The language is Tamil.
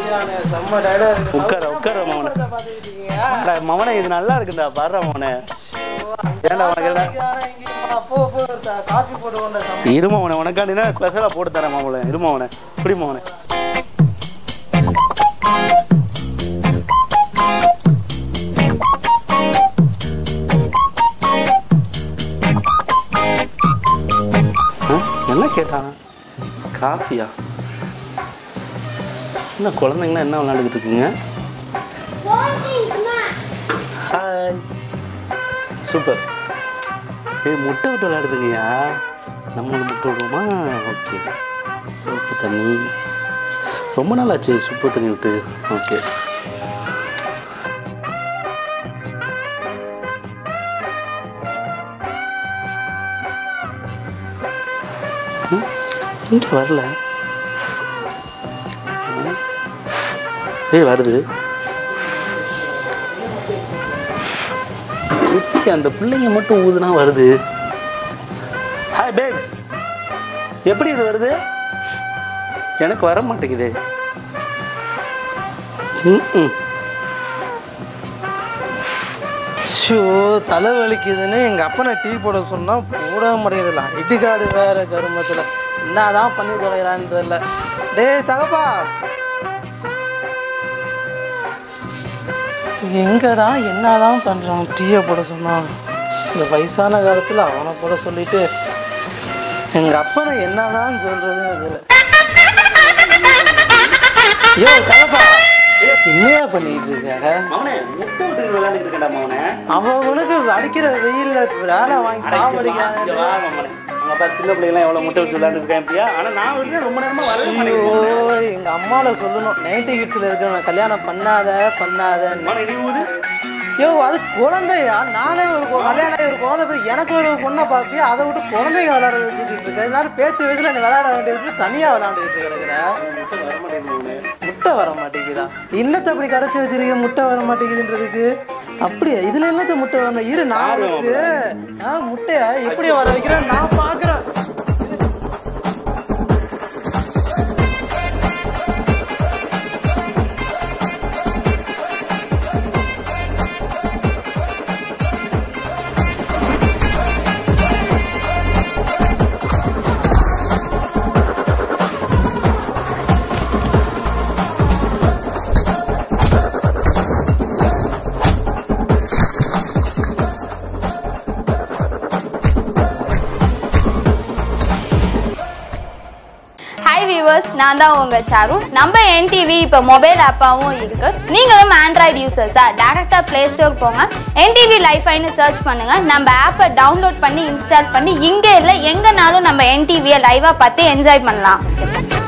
அடிக்கிறானே, செம்ம dialogue இருக்கு. உட்கார, உட்கார மவனே. படத்தை பார்த்துக்கிட்டு இருக்கீங்க? அட, மவனே இது நல்லா இருக்குடா பாடுற மவனே ஏன்டா உனக்கு என்ன அடிக்கிறானே, இங்கேயுமா? போ, போ, த- காஃபி போட்டு கொண்டு சம்ம- இருமவனே உனக்காண்டினா ஸ்பெஷலாக போட்டு தரேன் மாமலை இருமவனே குடி மவனே ஆ, என்ன கேட்டான் காஃபியா என்ன குழந்தைங்களாம் என்ன விளையாண்டுக்கிட்டு இருக்குங்க ஹாய் சூப்பர் ஏய் முட்டை விட்டு விளையாடுதுங்கய்யா நம்மளும் முட்டை விடுவோமா ஓகே சூப்பு தண்ணி ரொம்ப நாள் ஆச்சு சூப்பு தண்ணி விட்டு ஓகே இங்கே வரல ம். ஏய் வருது எப்படி அந்த பிள்ளைங்க மட்டும் ஊதுனா வருது ஹாய் பேப்ஸ் எப்படி இது வருது எனக்கு வர மாட்டேங்குது ம்ம். ஷோ தலை வலிக்குதுன்னு எங்க அப்பனை டீ போட சொன்னா போட மாட்டேங்குதுல இடிகாடு வேற கருமத்துல என்னதான் பண்ணி தொலைகிறான்னு தெரியல டேய் தகப்பா எங்கடா என்னதான் பண்றான் டீயை போட சொன்னான் இந்த வயசான காலத்துல அவனை போட சொல்லிட்டு எங்க அப்பனை என்னதான் சொல்றது அதுல யோ தகப்பா என்னையா பண்ணிட்டு இருக்க மவனே முட்டை விட்டு விளையாண்டுட்டு இருக்கேன்டா மவனே அவனுக்கு அடிக்கிற வெயில்ல வேலை வாங்கி அட, இங்க வா, சாவடிக்கிறான் இங்க வா, மவனே. அங்க பாரு, சின்ன பிள்ளைங்களாம் எவ்வளவு முட்டை வச்சு விளையாண்டு இருக்கேன் இப்பயா ஆனா நான் வந்து ரொம்ப நேரமா வரவே ஐயோ மாட்டேங்குது எங்க அம்மால சொல்லணும் நைன்டி கிட்ஸ்ல இருக்கிற கல்யாணம் பண்ணாத பண்ணாத மவனே, நீ ஊது ஐயோ அது குழந்தையா நானே ஒரு கொ- கல்யாணம் ஆகி ஒரு குழந்தை போய் எனக்கு ஒரு பொண்ணை பார்ப்பியா அதை விட்டு குழந்தைங்க விளையாட வச்சுட்டு இருக்க இதனால பேத்து வயசுல நீ விளையாட வேண்டியது தனியா விளையாண்டுட்டு கிடக்குற முட்டை வர மாட்டேங்குது மவனே. முட்டை வர மாட்டேங்குதா இன்னத்தை அப்படி கரைச்சி வச்சிருக்க முட்டை வர மாட்டேங்குதுன்றதுக்கு அப்படியா இதுல என்னத்த முட்டை வரணும் இரு நான் உனக்கு ஆ முட்டையா எப்படி வர வைக்கிறேன் நான் பாக்குறேன் ஹாய் வியூவர்ஸ் நான் தான் உங்கள் சாரு நம்ம என்டிவி இப்போ மொபைல் ஆப்பாகவும் இருக்கு நீங்களும் ஆண்ட்ராய்டு யூசர்ஸா டேரெக்டாக ப்ளே ஸ்டோர் போங்க என்டிவி லைஃபைன்னு சர்ச் பண்ணுங்க நம்ம ஆப்பை டவுன்லோட் பண்ணி இன்ஸ்டால் பண்ணி இங்கே இல்லை எங்கேனாலும் நம்ம என்டிவியை லைவாக பார்த்து என்ஜாய் பண்ணலாம்